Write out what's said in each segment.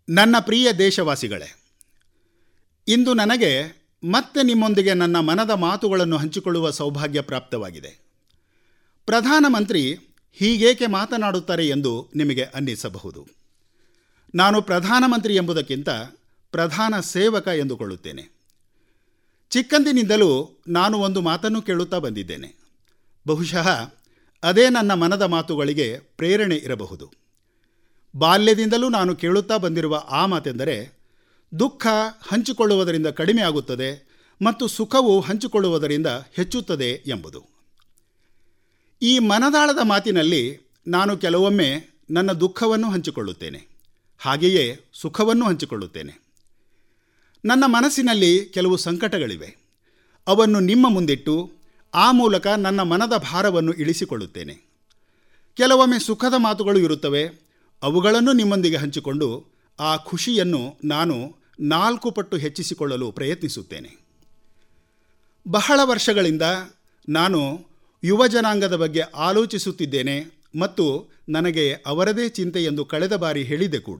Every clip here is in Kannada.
ನನ್ನ ಪ್ರಿಯ ದೇಶವಾಸಿಗಳೇ ಇಂದು ನನಗೆ ಮತ್ತೆ ನಿಮ್ಮೊಂದಿಗೆ ನನ್ನ ಮನದ ಮಾತುಗಳನ್ನು ಹಂಚಿಕೊಳ್ಳುವ ಸೌಭಾಗ್ಯ ಪ್ರಾಪ್ತವಾಗಿದೆ ಪ್ರಧಾನಮಂತ್ರಿ ಹೀಗೇಕೆ ಮಾತನಾಡುತ್ತಾರೆ ಎಂದು ನಿಮಗೆ ಅನ್ನಿಸಬಹುದು ನಾನು ಪ್ರಧಾನಮಂತ್ರಿ ಎಂಬುದಕ್ಕಿಂತ ಪ್ರಧಾನ ಸೇವಕ ಎಂದುಕೊಳ್ಳುತ್ತೇನೆ ಚಿಕ್ಕಂದಿನಿಂದಲೂ ನಾನು ಒಂದು ಮಾತನ್ನು ಕೇಳುತ್ತಾ ಬಂದಿದ್ದೇನೆ ಬಹುಶಃ ಅದೇ ನನ್ನ ಮನದ ಮಾತುಗಳಿಗೆ ಪ್ರೇರಣೆ ಇರಬಹುದು ಬಾಲ್ಯದಿಂದಲೂ ನಾನು ಕೇಳುತ್ತಾ ಬಂದಿರುವ ಆ ಮಾತೆಂದರೆ ದುಃಖ ಹಂಚಿಕೊಳ್ಳುವುದರಿಂದ ಕಡಿಮೆ ಆಗುತ್ತದೆ ಮತ್ತು ಸುಖವು ಹಂಚಿಕೊಳ್ಳುವುದರಿಂದ ಹೆಚ್ಚುತ್ತದೆ ಎಂಬುದು ಈ ಮನದಾಳದ ಮಾತಿನಲ್ಲಿ ನಾನು ಕೆಲವೊಮ್ಮೆ ನನ್ನ ದುಃಖವನ್ನು ಹಂಚಿಕೊಳ್ಳುತ್ತೇನೆ ಹಾಗೆಯೇ ಸುಖವನ್ನು ಹಂಚಿಕೊಳ್ಳುತ್ತೇನೆ ನನ್ನ ಮನಸ್ಸಿನಲ್ಲಿ ಕೆಲವು ಸಂಕಟಗಳಿವೆ ಅವನ್ನು ನಿಮ್ಮ ಮುಂದಿಟ್ಟು ಆ ಮೂಲಕ ನನ್ನ ಮನದ ಭಾರವನ್ನು ಇಳಿಸಿಕೊಳ್ಳುತ್ತೇನೆ ಕೆಲವೊಮ್ಮೆ ಸುಖದ ಮಾತುಗಳು ಇರುತ್ತವೆ ಅವುಗಳನ್ನು ನಿಮ್ಮೊಂದಿಗೆ ಹಂಚಿಕೊಂಡು ಆ ಖುಷಿಯನ್ನು ನಾನು ನಾಲ್ಕು ಪಟ್ಟು ಹೆಚ್ಚಿಸಿಕೊಳ್ಳಲು ಪ್ರಯತ್ನಿಸುತ್ತೇನೆ ಬಹಳ ವರ್ಷಗಳಿಂದ ನಾನು ಯುವ ಜನಾಂಗದ ಬಗ್ಗೆ ಆಲೋಚಿಸುತ್ತಿದ್ದೇನೆ ಮತ್ತು ನನಗೆ ಅವರದೇ ಚಿಂತೆ ಎಂದು ಕಳೆದ ಬಾರಿ ಹೇಳಿದೆ ಕೂಡ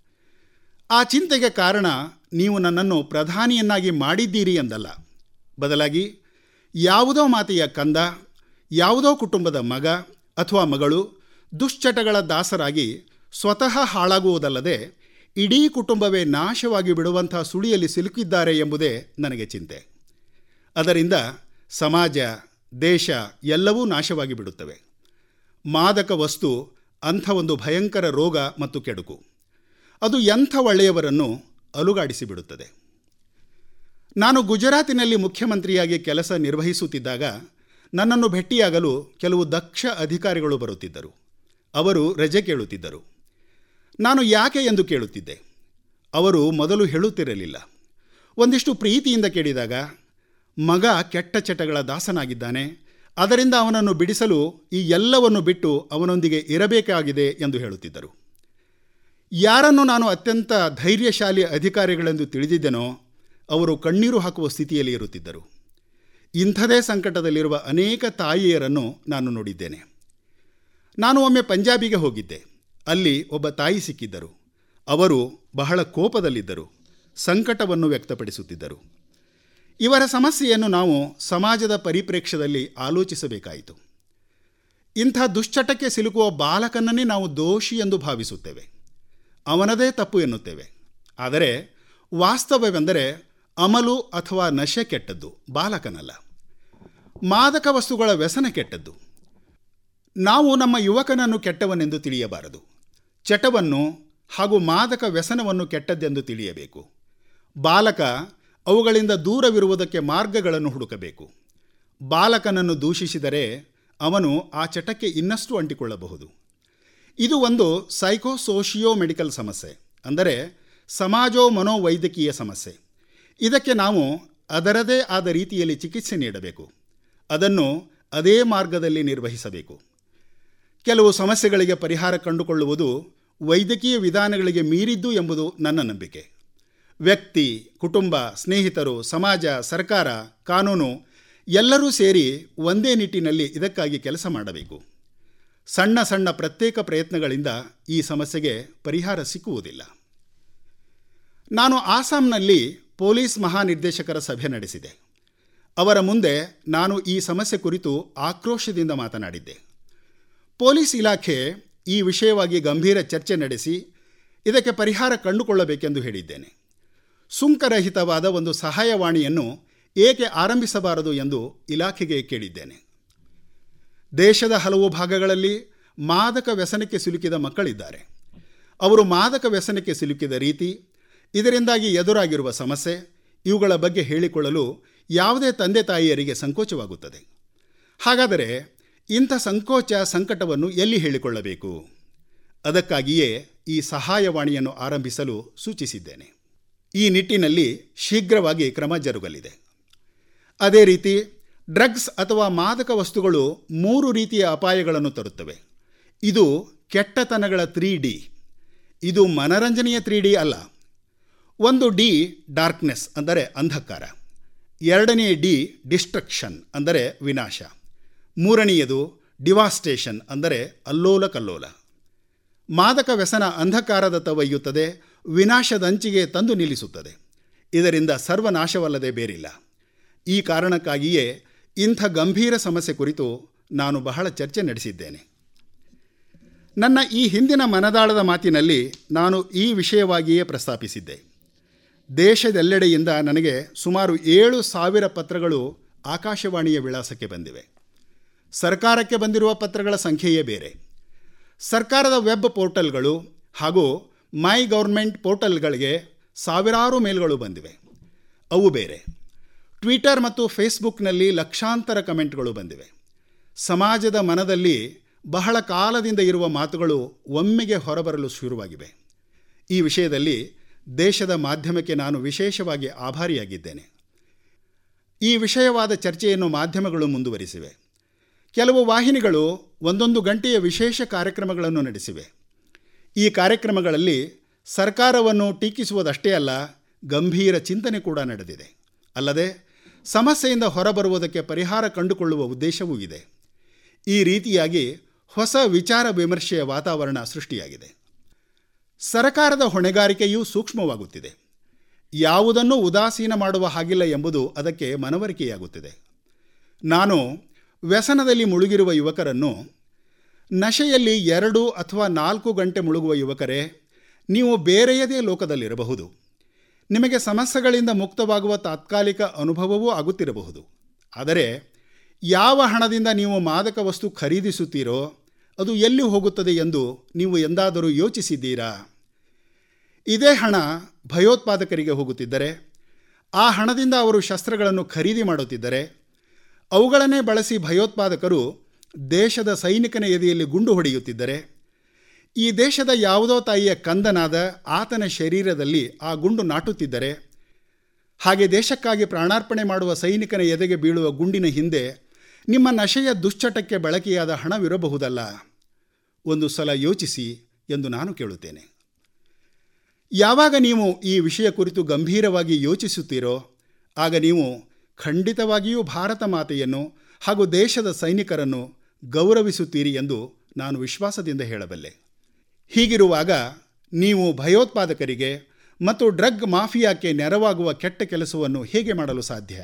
ಆ ಚಿಂತೆಗೆ ಕಾರಣ ನೀವು ನನ್ನನ್ನು ಪ್ರಧಾನಿಯನ್ನಾಗಿ ಮಾಡಿದ್ದೀರಿ ಎಂದಲ್ಲ ಬದಲಾಗಿ ಯಾವುದೋ ಮಾತೆಯ ಕಂದ ಯಾವುದೋ ಕುಟುಂಬದ ಮಗ ಅಥವಾ ಮಗಳು ದುಶ್ಚಟಗಳ ದಾಸರಾಗಿ ಸ್ವತಃ ಹಾಳಾಗುವುದಲ್ಲದೆ ಇಡೀ ಕುಟುಂಬವೇ ನಾಶವಾಗಿ ಬಿಡುವಂಥ ಸುಳಿಯಲ್ಲಿ ಸಿಲುಕಿದ್ದಾರೆ ಎಂಬುದೇ ನನಗೆ ಚಿಂತೆ ಅದರಿಂದ ಸಮಾಜ ದೇಶ ಎಲ್ಲವೂ ನಾಶವಾಗಿ ಬಿಡುತ್ತವೆ ಮಾದಕ ವಸ್ತು ಅಂಥ ಒಂದು ಭಯಂಕರ ರೋಗ ಮತ್ತು ಕೆಡುಕು ಅದು ಎಂಥ ಒಳ್ಳೆಯವರನ್ನು ಅಲುಗಾಡಿಸಿಬಿಡುತ್ತದೆ ನಾನು ಗುಜರಾತಿನಲ್ಲಿ ಮುಖ್ಯಮಂತ್ರಿಯಾಗಿ ಕೆಲಸ ನಿರ್ವಹಿಸುತ್ತಿದ್ದಾಗ ನನ್ನನ್ನು ಭೇಟಿಯಾಗಲು ಕೆಲವು ದಕ್ಷ ಅಧಿಕಾರಿಗಳು ಬರುತ್ತಿದ್ದರು ಅವರು ರಜೆ ಕೇಳುತ್ತಿದ್ದರು ನಾನು ಯಾಕೆ ಎಂದು ಕೇಳುತ್ತಿದ್ದೆ ಅವರು ಮೊದಲು ಹೇಳುತ್ತಿರಲಿಲ್ಲ ಒಂದಿಷ್ಟು ಪ್ರೀತಿಯಿಂದ ಕೇಳಿದಾಗ ಮಗ ಕೆಟ್ಟ ಚಟಗಳ ದಾಸನಾಗಿದ್ದಾನೆ ಅದರಿಂದ ಅವನನ್ನು ಬಿಡಿಸಲು ಈ ಎಲ್ಲವನ್ನು ಬಿಟ್ಟು ಅವನೊಂದಿಗೆ ಇರಬೇಕಾಗಿದೆ ಎಂದು ಹೇಳುತ್ತಿದ್ದರು ಯಾರನ್ನು ನಾನು ಅತ್ಯಂತ ಧೈರ್ಯಶಾಲಿ ಅಧಿಕಾರಿಗಳೆಂದು ತಿಳಿದಿದ್ದೆನೋ ಅವರು ಕಣ್ಣೀರು ಹಾಕುವ ಸ್ಥಿತಿಯಲ್ಲಿ ಇರುತ್ತಿದ್ದರು ಇಂಥದೇ ಸಂಕಟದಲ್ಲಿರುವ ಅನೇಕ ತಾಯಿಯರನ್ನು ನಾನು ನೋಡಿದ್ದೇನೆ ನಾನು ಒಮ್ಮೆ ಪಂಜಾಬಿಗೆ ಹೋಗಿದ್ದೆ ಅಲ್ಲಿ ಒಬ್ಬ ತಾಯಿ ಸಿಕ್ಕಿದ್ದರು ಅವರು ಬಹಳ ಕೋಪದಲ್ಲಿದ್ದರು ಸಂಕಟವನ್ನು ವ್ಯಕ್ತಪಡಿಸುತ್ತಿದ್ದರು ಇವರ ಸಮಸ್ಯೆಯನ್ನು ನಾವು ಸಮಾಜದ ಪರಿಪ್ರೇಕ್ಷ್ಯದಲ್ಲಿ ಆಲೋಚಿಸಬೇಕಾಯಿತು ಇಂಥ ದುಶ್ಚಟಕ್ಕೆ ಸಿಲುಕುವ ಬಾಲಕನನ್ನೇ ನಾವು ದೋಷಿ ಎಂದು ಭಾವಿಸುತ್ತೇವೆ ಅವನದೇ ತಪ್ಪು ಎನ್ನುತ್ತೇವೆ ಆದರೆ ವಾಸ್ತವವೆಂದರೆ ಅಮಲು ಅಥವಾ ನಶೆ ಕೆಟ್ಟದ್ದು ಬಾಲಕನಲ್ಲ ಮಾದಕ ವಸ್ತುಗಳ ವ್ಯಸನ ಕೆಟ್ಟದ್ದು ನಾವು ನಮ್ಮ ಯುವಕನನ್ನು ಕೆಟ್ಟವನೆಂದು ತಿಳಿಯಬಾರದು ಚಟವನ್ನು ಹಾಗೂ ಮಾದಕ ವ್ಯಸನವನ್ನು ಕೆಟ್ಟದ್ದೆಂದು ತಿಳಿಯಬೇಕು ಬಾಲಕ ಅವುಗಳಿಂದ ದೂರವಿರುವುದಕ್ಕೆ ಮಾರ್ಗಗಳನ್ನು ಹುಡುಕಬೇಕು ಬಾಲಕನನ್ನು ದೂಷಿಸಿದರೆ ಅವನು ಆ ಚಟಕ್ಕೆ ಇನ್ನಷ್ಟು ಅಂಟಿಕೊಳ್ಳಬಹುದು ಇದು ಒಂದು ಸೈಕೋಸೋಷಿಯೋ ಮೆಡಿಕಲ್ ಸಮಸ್ಯೆ ಅಂದರೆ ಸಮಾಜೋ ಮನೋವೈದ್ಯಕೀಯ ಸಮಸ್ಯೆ ಇದಕ್ಕೆ ನಾವು ಅದರದೇ ಆದ ರೀತಿಯಲ್ಲಿ ಚಿಕಿತ್ಸೆ ನೀಡಬೇಕು ಅದನ್ನು ಅದೇ ಮಾರ್ಗದಲ್ಲಿ ನಿರ್ವಹಿಸಬೇಕು ಕೆಲವು ಸಮಸ್ಯೆಗಳಿಗೆ ಪರಿಹಾರ ಕಂಡುಕೊಳ್ಳುವುದು ವೈದ್ಯಕೀಯ ವಿಧಾನಗಳಿಗೆ ಮೀರಿದ್ದು ಎಂಬುದು ನನ್ನ ನಂಬಿಕೆ ವ್ಯಕ್ತಿ ಕುಟುಂಬ ಸ್ನೇಹಿತರು ಸಮಾಜ ಸರ್ಕಾರ ಕಾನೂನು ಎಲ್ಲರೂ ಸೇರಿ ಒಂದೇ ನಿಟ್ಟಿನಲ್ಲಿ ಇದಕ್ಕಾಗಿ ಕೆಲಸ ಮಾಡಬೇಕು ಸಣ್ಣ ಸಣ್ಣ ಪ್ರತ್ಯೇಕ ಪ್ರಯತ್ನಗಳಿಂದ ಈ ಸಮಸ್ಯೆಗೆ ಪರಿಹಾರ ಸಿಕ್ಕುವುದಿಲ್ಲ ನಾನು ಆಸಾಂನಲ್ಲಿ ಪೊಲೀಸ್ ಮಹಾನಿರ್ದೇಶಕರ ಸಭೆ ನಡೆಸಿದೆ ಅವರ ಮುಂದೆ ನಾನು ಈ ಸಮಸ್ಯೆ ಕುರಿತು ಆಕ್ರೋಶದಿಂದ ಮಾತನಾಡಿದ್ದೆ ಪೊಲೀಸ್ ಇಲಾಖೆ ಈ ವಿಷಯವಾಗಿ ಗಂಭೀರ ಚರ್ಚೆ ನಡೆಸಿ ಇದಕ್ಕೆ ಪರಿಹಾರ ಕಂಡುಕೊಳ್ಳಬೇಕೆಂದು ಹೇಳಿದ್ದೇನೆ ಸುಂಕರಹಿತವಾದ ಒಂದು ಸಹಾಯವಾಣಿಯನ್ನು ಏಕೆ ಆರಂಭಿಸಬಾರದು ಎಂದು ಇಲಾಖೆಗೆ ಕೇಳಿದ್ದೇನೆ ದೇಶದ ಹಲವು ಭಾಗಗಳಲ್ಲಿ ಮಾದಕ ವ್ಯಸನಕ್ಕೆ ಸಿಲುಕಿದ ಮಕ್ಕಳಿದ್ದಾರೆ ಅವರು ಮಾದಕ ವ್ಯಸನಕ್ಕೆ ಸಿಲುಕಿದ ರೀತಿ ಇದರಿಂದಾಗಿ ಎದುರಾಗಿರುವ ಸಮಸ್ಯೆ ಇವುಗಳ ಬಗ್ಗೆ ಹೇಳಿಕೊಳ್ಳಲು ಯಾವುದೇ ತಂದೆ ತಾಯಿಯರಿಗೆ ಸಂಕೋಚವಾಗುತ್ತದೆ ಹಾಗಾದರೆ ಇಂಥ ಸಂಕೋಚ ಸಂಕಟವನ್ನು ಎಲ್ಲಿ ಹೇಳಿಕೊಳ್ಳಬೇಕು ಅದಕ್ಕಾಗಿಯೇ ಈ ಸಹಾಯವಾಣಿಯನ್ನು ಆರಂಭಿಸಲು ಸೂಚಿಸಿದ್ದೇನೆ ಈ ನಿಟ್ಟಿನಲ್ಲಿ ಶೀಘ್ರವಾಗಿ ಕ್ರಮ ಜರುಗಲಿದೆ ಅದೇ ರೀತಿ ಡ್ರಗ್ಸ್ ಅಥವಾ ಮಾದಕ ವಸ್ತುಗಳು ಮೂರು ರೀತಿಯ ಅಪಾಯಗಳನ್ನು ತರುತ್ತವೆ ಇದು ಕೆಟ್ಟತನಗಳ ತ್ರೀ ಡಿ ಇದು ಮನರಂಜನೆಯ ತ್ರೀ ಡಿ ಅಲ್ಲ ಒಂದು ಡಿ ಡಾರ್ಕ್ನೆಸ್ ಅಂದರೆ ಅಂಧಕಾರ ಎರಡನೇ ಡಿ ಡಿಸ್ಟ್ರಕ್ಷನ್ ಅಂದರೆ ವಿನಾಶ ಮೂರನೆಯದು ಡಿವಾಸ್ಟೇಷನ್ ಅಂದರೆ ಅಲ್ಲೋಲ ಕಲ್ಲೋಲ ಮಾದಕ ವ್ಯಸನ ಅಂಧಕಾರದತ್ತ ಒಯ್ಯುತ್ತದೆ ವಿನಾಶದಂಚಿಗೆ ತಂದು ನಿಲ್ಲಿಸುತ್ತದೆ ಇದರಿಂದ ಸರ್ವನಾಶವಲ್ಲದೆ ಬೇರಿಲ್ಲ ಈ ಕಾರಣಕ್ಕಾಗಿಯೇ ಇಂಥ ಗಂಭೀರ ಸಮಸ್ಯೆ ಕುರಿತು ನಾನು ಬಹಳ ಚರ್ಚೆ ನಡೆಸಿದ್ದೇನೆ ನನ್ನ ಈ ಹಿಂದಿನ ಮನದಾಳದ ಮಾತಿನಲ್ಲಿ ನಾನು ಈ ವಿಷಯವಾಗಿಯೇ ಪ್ರಸ್ತಾಪಿಸಿದ್ದೆ ದೇಶದೆಲ್ಲೆಡೆಯಿಂದ ನನಗೆ ಸುಮಾರು ಏಳು ಸಾವಿರ ಪತ್ರಗಳು ಆಕಾಶವಾಣಿಯ ವಿಳಾಸಕ್ಕೆ ಬಂದಿವೆ ಸರ್ಕಾರಕ್ಕೆ ಬಂದಿರುವ ಪತ್ರಗಳ ಸಂಖ್ಯೆಯೇ ಬೇರೆ ಸರ್ಕಾರದ ವೆಬ್ ಪೋರ್ಟಲ್ಗಳು ಹಾಗೂ ಮೈ ಗೌರ್ಮೆಂಟ್ ಪೋರ್ಟಲ್ಗಳಿಗೆ ಸಾವಿರಾರು ಮೇಲ್ಗಳು ಬಂದಿವೆ ಅವು ಬೇರೆ ಟ್ವಿಟರ್ ಮತ್ತು ಫೇಸ್ಬುಕ್ನಲ್ಲಿ ಲಕ್ಷಾಂತರ ಕಮೆಂಟ್ಗಳು ಬಂದಿವೆ ಸಮಾಜದ ಮನದಲ್ಲಿ ಬಹಳ ಕಾಲದಿಂದ ಇರುವ ಮಾತುಗಳು ಒಮ್ಮೆಗೆ ಹೊರಬರಲು ಶುರುವಾಗಿವೆ ಈ ವಿಷಯದಲ್ಲಿ ದೇಶದ ಮಾಧ್ಯಮಕ್ಕೆ ನಾನು ವಿಶೇಷವಾಗಿ ಆಭಾರಿಯಾಗಿದ್ದೇನೆ ಈ ವಿಷಯವಾದ ಚರ್ಚೆಯನ್ನು ಮಾಧ್ಯಮಗಳು ಮುಂದುವರಿಸಿವೆ ಕೆಲವು ವಾಹಿನಿಗಳು ಒಂದೊಂದು ಗಂಟೆಯ ವಿಶೇಷ ಕಾರ್ಯಕ್ರಮಗಳನ್ನು ನಡೆಸಿವೆ ಈ ಕಾರ್ಯಕ್ರಮಗಳಲ್ಲಿ ಸರ್ಕಾರವನ್ನು ಟೀಕಿಸುವುದಷ್ಟೇ ಅಲ್ಲ ಗಂಭೀರ ಚಿಂತನೆ ಕೂಡ ನಡೆದಿದೆ ಅಲ್ಲದೆ ಸಮಸ್ಯೆಯಿಂದ ಹೊರಬರುವುದಕ್ಕೆ ಪರಿಹಾರ ಕಂಡುಕೊಳ್ಳುವ ಉದ್ದೇಶವೂ ಇದೆ ಈ ರೀತಿಯಾಗಿ ಹೊಸ ವಿಚಾರ ವಿಮರ್ಶೆಯ ವಾತಾವರಣ ಸೃಷ್ಟಿಯಾಗಿದೆ ಸರಕಾರದ ಹೊಣೆಗಾರಿಕೆಯೂ ಸೂಕ್ಷ್ಮವಾಗುತ್ತಿದೆ ಯಾವುದನ್ನೂ ಉದಾಸೀನ ಮಾಡುವ ಹಾಗಿಲ್ಲ ಎಂಬುದು ಅದಕ್ಕೆ ಮನವರಿಕೆಯಾಗುತ್ತಿದೆ ನಾನು ವ್ಯಸನದಲ್ಲಿ ಮುಳುಗಿರುವ ಯುವಕರನ್ನು ನಶೆಯಲ್ಲಿ ಎರಡು ಅಥವಾ ನಾಲ್ಕು ಗಂಟೆ ಮುಳುಗುವ ಯುವಕರೇ ನೀವು ಬೇರೆಯದೇ ಲೋಕದಲ್ಲಿರಬಹುದು ನಿಮಗೆ ಸಮಸ್ಯೆಗಳಿಂದ ಮುಕ್ತವಾಗುವ ತಾತ್ಕಾಲಿಕ ಅನುಭವವೂ ಆಗುತ್ತಿರಬಹುದು ಆದರೆ ಯಾವ ಹಣದಿಂದ ನೀವು ಮಾದಕ ವಸ್ತು ಖರೀದಿಸುತ್ತೀರೋ ಅದು ಎಲ್ಲಿ ಹೋಗುತ್ತದೆ ಎಂದು ನೀವು ಎಂದಾದರೂ ಯೋಚಿಸಿದ್ದೀರಾ ಇದೇ ಹಣ ಭಯೋತ್ಪಾದಕರಿಗೆ ಹೋಗುತ್ತಿದ್ದರೆ ಆ ಹಣದಿಂದ ಅವರು ಶಸ್ತ್ರಗಳನ್ನು ಖರೀದಿ ಮಾಡುತ್ತಿದ್ದರೆ ಅವುಗಳನ್ನೇ ಬಳಸಿ ಭಯೋತ್ಪಾದಕರು ದೇಶದ ಸೈನಿಕನ ಎದೆಯಲ್ಲಿ ಗುಂಡು ಹೊಡೆಯುತ್ತಿದ್ದರೆ ಈ ದೇಶದ ಯಾವುದೋ ತಾಯಿಯ ಕಂದನಾದ ಆತನ ಶರೀರದಲ್ಲಿ ಆ ಗುಂಡು ನಾಟುತ್ತಿದ್ದರೆ ಹಾಗೆ ದೇಶಕ್ಕಾಗಿ ಪ್ರಾಣಾರ್ಪಣೆ ಮಾಡುವ ಸೈನಿಕನ ಎದೆಗೆ ಬೀಳುವ ಗುಂಡಿನ ಹಿಂದೆ ನಿಮ್ಮ ನಶೆಯ ದುಶ್ಚಟಕ್ಕೆ ಬಳಕೆಯಾದ ಹಣವಿರಬಹುದಲ್ಲ ಒಂದು ಸಲ ಯೋಚಿಸಿ ಎಂದು ನಾನು ಕೇಳುತ್ತೇನೆ ಯಾವಾಗ ನೀವು ಈ ವಿಷಯ ಕುರಿತು ಗಂಭೀರವಾಗಿ ಯೋಚಿಸುತ್ತೀರೋ ಆಗ ನೀವು ಖಂಡಿತವಾಗಿಯೂ ಭಾರತ ಮಾತೆಯನ್ನು ಹಾಗೂ ದೇಶದ ಸೈನಿಕರನ್ನು ಗೌರವಿಸುತ್ತೀರಿ ಎಂದು ನಾನು ವಿಶ್ವಾಸದಿಂದ ಹೇಳಬಲ್ಲೆ ಹೀಗಿರುವಾಗ ನೀವು ಭಯೋತ್ಪಾದಕರಿಗೆ ಮತ್ತು ಡ್ರಗ್ ಮಾಫಿಯಾಕ್ಕೆ ನೆರವಾಗುವ ಕೆಟ್ಟ ಕೆಲಸವನ್ನು ಹೇಗೆ ಮಾಡಲು ಸಾಧ್ಯ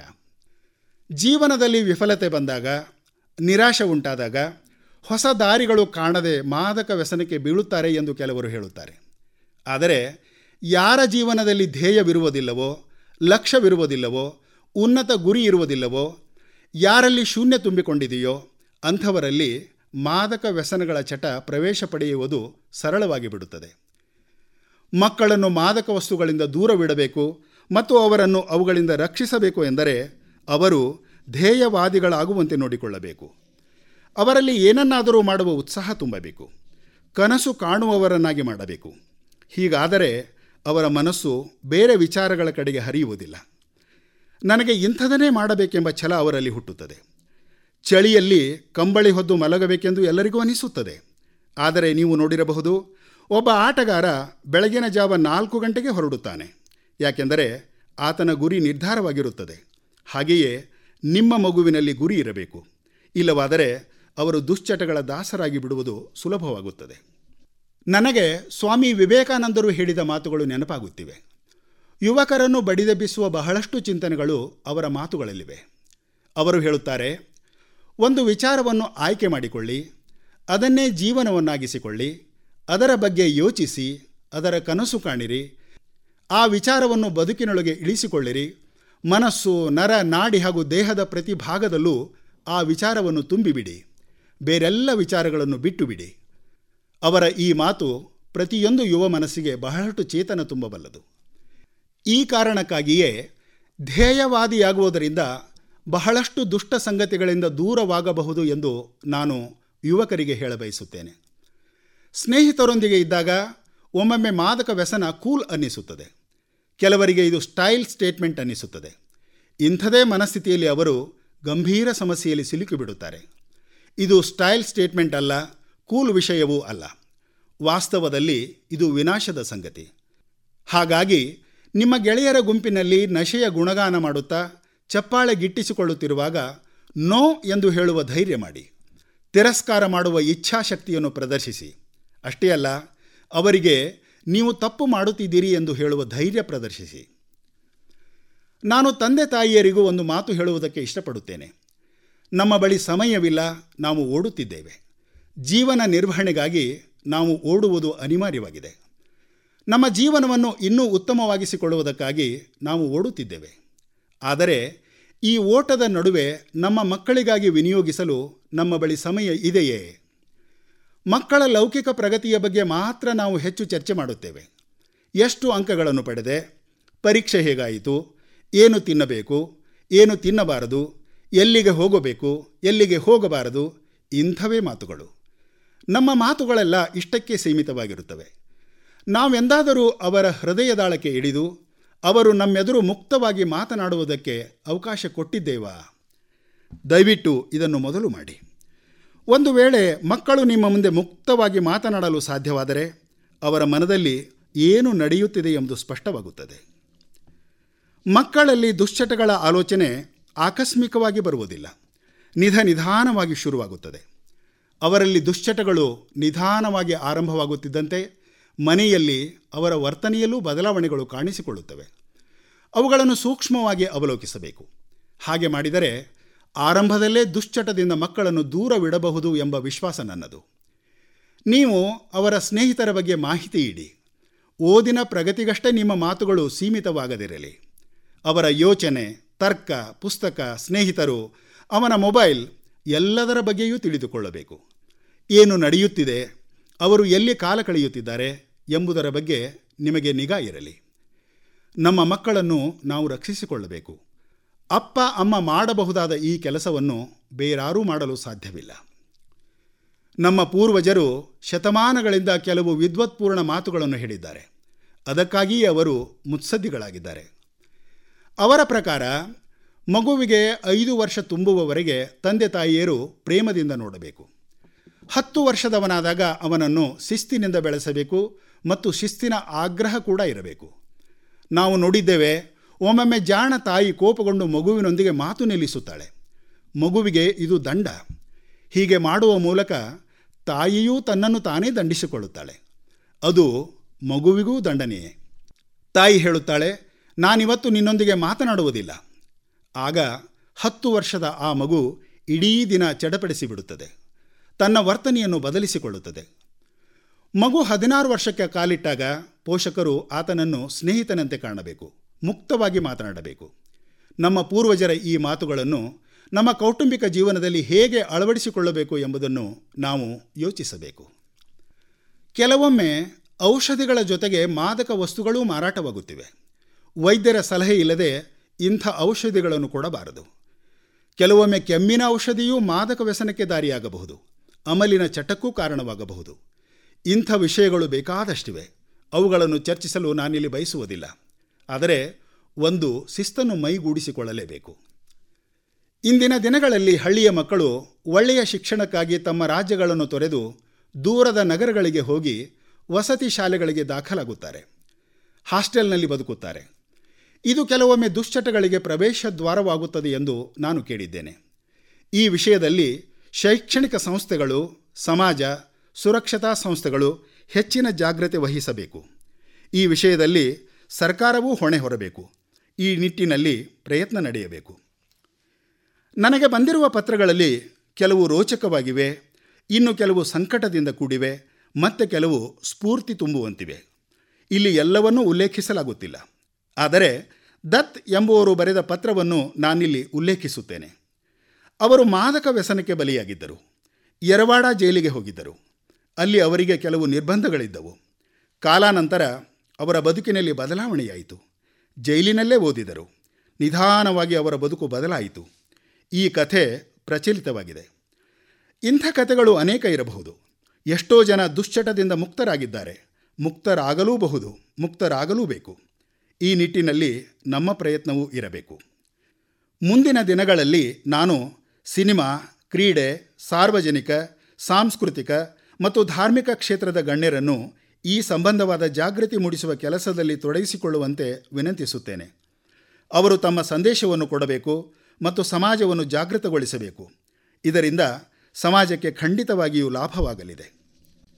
ಜೀವನದಲ್ಲಿ ವಿಫಲತೆ ಬಂದಾಗ ನಿರಾಶೆ ಉಂಟಾದಾಗ ಹೊಸ ದಾರಿಗಳು ಕಾಣದೆ ಮಾದಕ ವ್ಯಸನಕ್ಕೆ ಬೀಳುತ್ತಾರೆ ಎಂದು ಕೆಲವರು ಹೇಳುತ್ತಾರೆ ಆದರೆ ಯಾರ ಜೀವನದಲ್ಲಿ ಧ್ಯೇಯವಿರುವುದಿಲ್ಲವೋ ಲಕ್ಷ್ಯವಿರುವುದಿಲ್ಲವೋ ಉನ್ನತ ಗುರಿ ಇರುವುದಿಲ್ಲವೋ ಯಾರಲ್ಲಿ ಶೂನ್ಯ ತುಂಬಿಕೊಂಡಿದೆಯೋ ಅಂಥವರಲ್ಲಿ ಮಾದಕ ವ್ಯಸನಗಳ ಚಟ ಪ್ರವೇಶ ಪಡೆಯುವುದು ಸರಳವಾಗಿ ಬಿಡುತ್ತದೆ ಮಕ್ಕಳನ್ನು ಮಾದಕ ವಸ್ತುಗಳಿಂದ ದೂರವಿಡಬೇಕು ಮತ್ತು ಅವರನ್ನು ಅವುಗಳಿಂದ ರಕ್ಷಿಸಬೇಕು ಎಂದರೆ ಅವರು ಧ್ಯೇಯವಾದಿಗಳಾಗುವಂತೆ ನೋಡಿಕೊಳ್ಳಬೇಕು ಅವರಲ್ಲಿ ಏನನ್ನಾದರೂ ಮಾಡುವ ಉತ್ಸಾಹ ತುಂಬಬೇಕು ಕನಸು ಕಾಣುವವರನ್ನಾಗಿ ಮಾಡಬೇಕು ಹೀಗಾದರೆ ಅವರ ಮನಸ್ಸು ಬೇರೆ ವಿಚಾರಗಳ ಕಡೆಗೆ ಹರಿಯುವುದಿಲ್ಲ ನನಗೆ ಇಂಥದನ್ನೇ ಮಾಡಬೇಕೆಂಬ ಛಲ ಅವರಲ್ಲಿ ಹುಟ್ಟುತ್ತದೆ ಚಳಿಯಲ್ಲಿ ಕಂಬಳಿ ಹೊದ್ದು ಮಲಗಬೇಕೆಂದು ಎಲ್ಲರಿಗೂ ಅನಿಸುತ್ತದೆ ಆದರೆ ನೀವು ನೋಡಿರಬಹುದು ಒಬ್ಬ ಆಟಗಾರ ಬೆಳಗಿನ ಜಾವ ನಾಲ್ಕು ಗಂಟೆಗೆ ಹೊರಡುತ್ತಾನೆ ಯಾಕೆಂದರೆ ಆತನ ಗುರಿ ನಿರ್ಧಾರವಾಗಿರುತ್ತದೆ ಹಾಗೆಯೇ ನಿಮ್ಮ ಮಗುವಿನಲ್ಲಿ ಗುರಿ ಇರಬೇಕು ಇಲ್ಲವಾದರೆ ಅವರು ದುಶ್ಚಟಗಳ ದಾಸರಾಗಿ ಬಿಡುವುದು ಸುಲಭವಾಗುತ್ತದೆ ನನಗೆ ಸ್ವಾಮಿ ವಿವೇಕಾನಂದರು ಹೇಳಿದ ಮಾತುಗಳು ನೆನಪಾಗುತ್ತಿವೆ ಯುವಕರನ್ನು ಬಡಿದೆಬ್ಬಿಸುವ ಬಹಳಷ್ಟು ಚಿಂತನೆಗಳು ಅವರ ಮಾತುಗಳಲ್ಲಿವೆ ಅವರು ಹೇಳುತ್ತಾರೆ ಒಂದು ವಿಚಾರವನ್ನು ಆಯ್ಕೆ ಮಾಡಿಕೊಳ್ಳಿ ಅದನ್ನೇ ಜೀವನವನ್ನಾಗಿಸಿಕೊಳ್ಳಿ ಅದರ ಬಗ್ಗೆ ಯೋಚಿಸಿ ಅದರ ಕನಸು ಕಾಣಿರಿ ಆ ವಿಚಾರವನ್ನು ಬದುಕಿನೊಳಗೆ ಇಳಿಸಿಕೊಳ್ಳಿರಿ ಮನಸ್ಸು ನರ ನಾಡಿ ಹಾಗೂ ದೇಹದ ಪ್ರತಿ ಭಾಗದಲ್ಲೂ ಆ ವಿಚಾರವನ್ನು ತುಂಬಿಬಿಡಿ ಬೇರೆಲ್ಲ ವಿಚಾರಗಳನ್ನು ಬಿಟ್ಟು ಬಿಡಿ ಅವರ ಈ ಮಾತು ಪ್ರತಿಯೊಂದು ಯುವ ಮನಸ್ಸಿಗೆ ಬಹಳಷ್ಟು ಚೇತನ ತುಂಬಬಲ್ಲದು ಈ ಕಾರಣಕ್ಕಾಗಿಯೇ ಧ್ಯೇಯವಾದಿಯಾಗುವುದರಿಂದ ಬಹಳಷ್ಟು ದುಷ್ಟ ಸಂಗತಿಗಳಿಂದ ದೂರವಾಗಬಹುದು ಎಂದು ನಾನು ಯುವಕರಿಗೆ ಹೇಳಬಯಸುತ್ತೇನೆ ಸ್ನೇಹಿತರೊಂದಿಗೆ ಇದ್ದಾಗ ಒಮ್ಮೊಮ್ಮೆ ಮಾದಕ ವ್ಯಸನ ಕೂಲ್ ಅನ್ನಿಸುತ್ತದೆ ಕೆಲವರಿಗೆ ಇದು ಸ್ಟೈಲ್ ಸ್ಟೇಟ್ಮೆಂಟ್ ಅನ್ನಿಸುತ್ತದೆ ಇಂಥದೇ ಮನಸ್ಥಿತಿಯಲ್ಲಿ ಅವರು ಗಂಭೀರ ಸಮಸ್ಯೆಯಲ್ಲಿ ಸಿಲುಕಿಬಿಡುತ್ತಾರೆ ಇದು ಸ್ಟೈಲ್ ಸ್ಟೇಟ್ಮೆಂಟ್ ಅಲ್ಲ ಕೂಲ್ ವಿಷಯವೂ ಅಲ್ಲ ವಾಸ್ತವದಲ್ಲಿ ಇದು ವಿನಾಶದ ಸಂಗತಿ ಹಾಗಾಗಿ ನಿಮ್ಮ ಗೆಳೆಯರ ಗುಂಪಿನಲ್ಲಿ ನಶೆಯ ಗುಣಗಾನ ಮಾಡುತ್ತಾ ಚಪ್ಪಾಳೆ ಗಿಟ್ಟಿಸಿಕೊಳ್ಳುತ್ತಿರುವಾಗ ನೋ ಎಂದು ಹೇಳುವ ಧೈರ್ಯ ಮಾಡಿ ತಿರಸ್ಕಾರ ಮಾಡುವ ಇಚ್ಛಾಶಕ್ತಿಯನ್ನು ಪ್ರದರ್ಶಿಸಿ ಅಷ್ಟೇ ಅಲ್ಲ ಅವರಿಗೆ ನೀವು ತಪ್ಪು ಮಾಡುತ್ತಿದ್ದೀರಿ ಎಂದು ಹೇಳುವ ಧೈರ್ಯ ಪ್ರದರ್ಶಿಸಿ ನಾನು ತಂದೆ ತಾಯಿಯರಿಗೂ ಒಂದು ಮಾತು ಹೇಳುವುದಕ್ಕೆ ಇಷ್ಟಪಡುತ್ತೇನೆ ನಮ್ಮ ಬಳಿ ಸಮಯವಿಲ್ಲ ನಾವು ಓಡುತ್ತಿದ್ದೇವೆ ಜೀವನ ನಿರ್ವಹಣೆಗಾಗಿ ನಾವು ಓಡುವುದು ಅನಿವಾರ್ಯವಾಗಿದೆ ನಮ್ಮ ಜೀವನವನ್ನು ಇನ್ನೂ ಉತ್ತಮವಾಗಿಸಿಕೊಳ್ಳುವುದಕ್ಕಾಗಿ ನಾವು ಓಡುತ್ತಿದ್ದೇವೆ ಆದರೆ ಈ ಓಟದ ನಡುವೆ ನಮ್ಮ ಮಕ್ಕಳಿಗಾಗಿ ವಿನಿಯೋಗಿಸಲು ನಮ್ಮ ಬಳಿ ಸಮಯ ಇದೆಯೇ ಮಕ್ಕಳ ಲೌಕಿಕ ಪ್ರಗತಿಯ ಬಗ್ಗೆ ಮಾತ್ರ ನಾವು ಹೆಚ್ಚು ಚರ್ಚೆ ಮಾಡುತ್ತೇವೆ ಎಷ್ಟು ಅಂಕಗಳನ್ನು ಪಡೆದೆ ಪರೀಕ್ಷೆ ಹೇಗಾಯಿತು ಏನು ತಿನ್ನಬೇಕು ಏನು ತಿನ್ನಬಾರದು ಎಲ್ಲಿಗೆ ಹೋಗಬೇಕು ಎಲ್ಲಿಗೆ ಹೋಗಬಾರದು ಇಂಥವೇ ಮಾತುಗಳು ನಮ್ಮ ಮಾತುಗಳೆಲ್ಲ ಇಷ್ಟಕ್ಕೆ ಸೀಮಿತವಾಗಿರುತ್ತವೆ ನಾವೆಂದಾದರೂ ಅವರ ಹೃದಯದಾಳಕ್ಕೆ ಇಳಿದು ಅವರು ನಮ್ಮೆದುರು ಮುಕ್ತವಾಗಿ ಮಾತನಾಡುವುದಕ್ಕೆ ಅವಕಾಶ ಕೊಟ್ಟಿದ್ದೇವಾ ದಯವಿಟ್ಟು ಇದನ್ನು ಮೊದಲು ಮಾಡಿ ಒಂದು ವೇಳೆ ಮಕ್ಕಳು ನಿಮ್ಮ ಮುಂದೆ ಮುಕ್ತವಾಗಿ ಮಾತನಾಡಲು ಸಾಧ್ಯವಾದರೆ ಅವರ ಮನದಲ್ಲಿ ಏನು ನಡೆಯುತ್ತಿದೆ ಎಂಬುದು ಸ್ಪಷ್ಟವಾಗುತ್ತದೆ ಮಕ್ಕಳಲ್ಲಿ ದುಶ್ಚಟಗಳ ಆಲೋಚನೆ ಆಕಸ್ಮಿಕವಾಗಿ ಬರುವುದಿಲ್ಲ ನಿಧ ನಿಧಾನವಾಗಿ ಶುರುವಾಗುತ್ತದೆ ಅವರಲ್ಲಿ ದುಶ್ಚಟಗಳು ನಿಧಾನವಾಗಿ ಆರಂಭವಾಗುತ್ತಿದ್ದಂತೆ ಮನೆಯಲ್ಲಿ ಅವರ ವರ್ತನೆಯಲ್ಲೂ ಬದಲಾವಣೆಗಳು ಕಾಣಿಸಿಕೊಳ್ಳುತ್ತವೆ ಅವುಗಳನ್ನು ಸೂಕ್ಷ್ಮವಾಗಿ ಅವಲೋಕಿಸಬೇಕು ಹಾಗೆ ಮಾಡಿದರೆ ಆರಂಭದಲ್ಲೇ ದುಶ್ಚಟದಿಂದ ಮಕ್ಕಳನ್ನು ದೂರವಿಡಬಹುದು ಎಂಬ ವಿಶ್ವಾಸ ನನ್ನದು ನೀವು ಅವರ ಸ್ನೇಹಿತರ ಬಗ್ಗೆ ಮಾಹಿತಿ ಇಡಿ ಓದಿನ ಪ್ರಗತಿಗಷ್ಟೇ ನಿಮ್ಮ ಮಾತುಗಳು ಸೀಮಿತವಾಗದಿರಲಿ ಅವರ ಯೋಚನೆ ತರ್ಕ ಪುಸ್ತಕ ಸ್ನೇಹಿತರು ಅವನ ಮೊಬೈಲ್ ಎಲ್ಲದರ ಬಗ್ಗೆಯೂ ತಿಳಿದುಕೊಳ್ಳಬೇಕು ಏನು ನಡೆಯುತ್ತಿದೆ ಅವರು ಎಲ್ಲಿ ಕಾಲ ಕಳೆಯುತ್ತಿದ್ದಾರೆ ಎಂಬುದರ ಬಗ್ಗೆ ನಿಮಗೆ ನಿಗಾ ಇರಲಿ ನಮ್ಮ ಮಕ್ಕಳನ್ನು ನಾವು ರಕ್ಷಿಸಿಕೊಳ್ಳಬೇಕು ಅಪ್ಪ ಅಮ್ಮ ಮಾಡಬಹುದಾದ ಈ ಕೆಲಸವನ್ನು ಬೇರಾರೂ ಮಾಡಲು ಸಾಧ್ಯವಿಲ್ಲ ನಮ್ಮ ಪೂರ್ವಜರು ಶತಮಾನಗಳಿಂದ ಕೆಲವು ವಿದ್ವತ್ಪೂರ್ಣ ಮಾತುಗಳನ್ನು ಹೇಳಿದ್ದಾರೆ ಅದಕ್ಕಾಗಿಯೇ ಅವರು ಮುತ್ಸದ್ದಿಗಳಾಗಿದ್ದಾರೆ ಅವರ ಪ್ರಕಾರ ಮಗುವಿಗೆ ಐದು ವರ್ಷ ತುಂಬುವವರೆಗೆ ತಂದೆ ತಾಯಿಯರು ಪ್ರೇಮದಿಂದ ನೋಡಬೇಕು ಹತ್ತು ವರ್ಷದವನಾದಾಗ ಅವನನ್ನು ಶಿಸ್ತಿನಿಂದ ಬೆಳೆಸಬೇಕು ಮತ್ತು ಶಿಸ್ತಿನ ಆಗ್ರಹ ಕೂಡ ಇರಬೇಕು ನಾವು ನೋಡಿದ್ದೇವೆ ಒಮ್ಮೊಮ್ಮೆ ಜಾಣ ತಾಯಿ ಕೋಪಗೊಂಡು ಮಗುವಿನೊಂದಿಗೆ ಮಾತು ನಿಲ್ಲಿಸುತ್ತಾಳೆ ಮಗುವಿಗೆ ಇದು ದಂಡ ಹೀಗೆ ಮಾಡುವ ಮೂಲಕ ತಾಯಿಯೂ ತನ್ನನ್ನು ತಾನೇ ದಂಡಿಸಿಕೊಳ್ಳುತ್ತಾಳೆ ಅದು ಮಗುವಿಗೂ ದಂಡನೆಯೇ ತಾಯಿ ಹೇಳುತ್ತಾಳೆ ನಾನಿವತ್ತು ನಿನ್ನೊಂದಿಗೆ ಮಾತನಾಡುವುದಿಲ್ಲ ಆಗ ಹತ್ತು ವರ್ಷದ ಆ ಮಗು ಇಡೀ ದಿನ ಚಡಪಡಿಸಿ ಬಿಡುತ್ತದೆ ತನ್ನ ವರ್ತನೆಯನ್ನು ಬದಲಿಸಿಕೊಳ್ಳುತ್ತದೆ ಮಗು ಹದಿನಾರು ವರ್ಷಕ್ಕೆ ಕಾಲಿಟ್ಟಾಗ ಪೋಷಕರು ಆತನನ್ನು ಸ್ನೇಹಿತನಂತೆ ಕಾಣಬೇಕು ಮುಕ್ತವಾಗಿ ಮಾತನಾಡಬೇಕು ನಮ್ಮ ಪೂರ್ವಜರ ಈ ಮಾತುಗಳನ್ನು ನಮ್ಮ ಕೌಟುಂಬಿಕ ಜೀವನದಲ್ಲಿ ಹೇಗೆ ಅಳವಡಿಸಿಕೊಳ್ಳಬೇಕು ಎಂಬುದನ್ನು ನಾವು ಯೋಚಿಸಬೇಕು ಕೆಲವೊಮ್ಮೆ ಔಷಧಿಗಳ ಜೊತೆಗೆ ಮಾದಕ ವಸ್ತುಗಳೂ ಮಾರಾಟವಾಗುತ್ತಿವೆ ವೈದ್ಯರ ಸಲಹೆ ಇಲ್ಲದೆ ಇಂಥ ಔಷಧಿಗಳನ್ನು ಕೊಡಬಾರದು ಕೆಲವೊಮ್ಮೆ ಕೆಮ್ಮಿನ ಔಷಧಿಯೂ ಮಾದಕ ವ್ಯಸನಕ್ಕೆ ದಾರಿಯಾಗಬಹುದು ಅಮಲಿನ ಚಟಕ್ಕೂ ಕಾರಣವಾಗಬಹುದು ಇಂಥ ವಿಷಯಗಳು ಬೇಕಾದಷ್ಟಿವೆ ಅವುಗಳನ್ನು ಚರ್ಚಿಸಲು ನಾನಿಲ್ಲಿ ಬಯಸುವುದಿಲ್ಲ ಆದರೆ ಒಂದು ಶಿಸ್ತನ್ನು ಮೈಗೂಡಿಸಿಕೊಳ್ಳಲೇಬೇಕು ಇಂದಿನ ದಿನಗಳಲ್ಲಿ ಹಳ್ಳಿಯ ಮಕ್ಕಳು ಒಳ್ಳೆಯ ಶಿಕ್ಷಣಕ್ಕಾಗಿ ತಮ್ಮ ರಾಜ್ಯಗಳನ್ನು ತೊರೆದು ದೂರದ ನಗರಗಳಿಗೆ ಹೋಗಿ ವಸತಿ ಶಾಲೆಗಳಿಗೆ ದಾಖಲಾಗುತ್ತಾರೆ ಹಾಸ್ಟೆಲ್ನಲ್ಲಿ ಬದುಕುತ್ತಾರೆ ಇದು ಕೆಲವೊಮ್ಮೆ ದುಶ್ಚಟಗಳಿಗೆ ಪ್ರವೇಶ ದ್ವಾರವಾಗುತ್ತದೆ ಎಂದು ನಾನು ಕೇಳಿದ್ದೇನೆ ಈ ವಿಷಯದಲ್ಲಿ ಶೈಕ್ಷಣಿಕ ಸಂಸ್ಥೆಗಳು ಸಮಾಜ ಸುರಕ್ಷತಾ ಸಂಸ್ಥೆಗಳು ಹೆಚ್ಚಿನ ಜಾಗ್ರತೆ ವಹಿಸಬೇಕು ಈ ವಿಷಯದಲ್ಲಿ ಸರ್ಕಾರವೂ ಹೊಣೆ ಹೊರಬೇಕು ಈ ನಿಟ್ಟಿನಲ್ಲಿ ಪ್ರಯತ್ನ ನಡೆಯಬೇಕು ನನಗೆ ಬಂದಿರುವ ಪತ್ರಗಳಲ್ಲಿ ಕೆಲವು ರೋಚಕವಾಗಿವೆ ಇನ್ನು ಕೆಲವು ಸಂಕಟದಿಂದ ಕೂಡಿವೆ ಮತ್ತೆ ಕೆಲವು ಸ್ಫೂರ್ತಿ ತುಂಬುವಂತಿವೆ ಇಲ್ಲಿ ಎಲ್ಲವನ್ನೂ ಉಲ್ಲೇಖಿಸಲಾಗುತ್ತಿಲ್ಲ ಆದರೆ ದತ್ ಎಂಬುವರು ಬರೆದ ಪತ್ರವನ್ನು ನಾನಿಲ್ಲಿ ಉಲ್ಲೇಖಿಸುತ್ತೇನೆ ಅವರು ಮಾದಕ ವ್ಯಸನಕ್ಕೆ ಬಲಿಯಾಗಿದ್ದರು ಯರವಾಡ ಜೈಲಿಗೆ ಹೋಗಿದ್ದರು ಅಲ್ಲಿ ಅವರಿಗೆ ಕೆಲವು ನಿರ್ಬಂಧಗಳಿದ್ದವು ಕಾಲಾನಂತರ ಅವರ ಬದುಕಿನಲ್ಲಿ ಬದಲಾವಣೆಯಾಯಿತು ಜೈಲಿನಲ್ಲೇ ಓದಿದರು ನಿಧಾನವಾಗಿ ಅವರ ಬದುಕು ಬದಲಾಯಿತು ಈ ಕಥೆ ಪ್ರಚಲಿತವಾಗಿದೆ ಇಂಥ ಕಥೆಗಳು ಅನೇಕ ಇರಬಹುದು ಎಷ್ಟೋ ಜನ ದುಶ್ಚಟದಿಂದ ಮುಕ್ತರಾಗಿದ್ದಾರೆ ಮುಕ್ತರಾಗಲೂಬಹುದು ಮುಕ್ತರಾಗಲೂ ಬೇಕು ಈ ನಿಟ್ಟಿನಲ್ಲಿ ನಮ್ಮ ಪ್ರಯತ್ನವೂ ಇರಬೇಕು ಮುಂದಿನ ದಿನಗಳಲ್ಲಿ ನಾನು ಸಿನಿಮಾ ಕ್ರೀಡೆ ಸಾರ್ವಜನಿಕ ಸಾಂಸ್ಕೃತಿಕ ಮತ್ತು ಧಾರ್ಮಿಕ ಕ್ಷೇತ್ರದ ಗಣ್ಯರನ್ನು ಈ ಸಂಬಂಧವಾದ ಜಾಗೃತಿ ಮೂಡಿಸುವ ಕೆಲಸದಲ್ಲಿ ತೊಡಗಿಸಿಕೊಳ್ಳುವಂತೆ ವಿನಂತಿಸುತ್ತೇನೆ ಅವರು ತಮ್ಮ ಸಂದೇಶವನ್ನು ಕೊಡಬೇಕು ಮತ್ತು ಸಮಾಜವನ್ನು ಜಾಗೃತಗೊಳಿಸಬೇಕು ಇದರಿಂದ ಸಮಾಜಕ್ಕೆ ಖಂಡಿತವಾಗಿಯೂ ಲಾಭವಾಗಲಿದೆ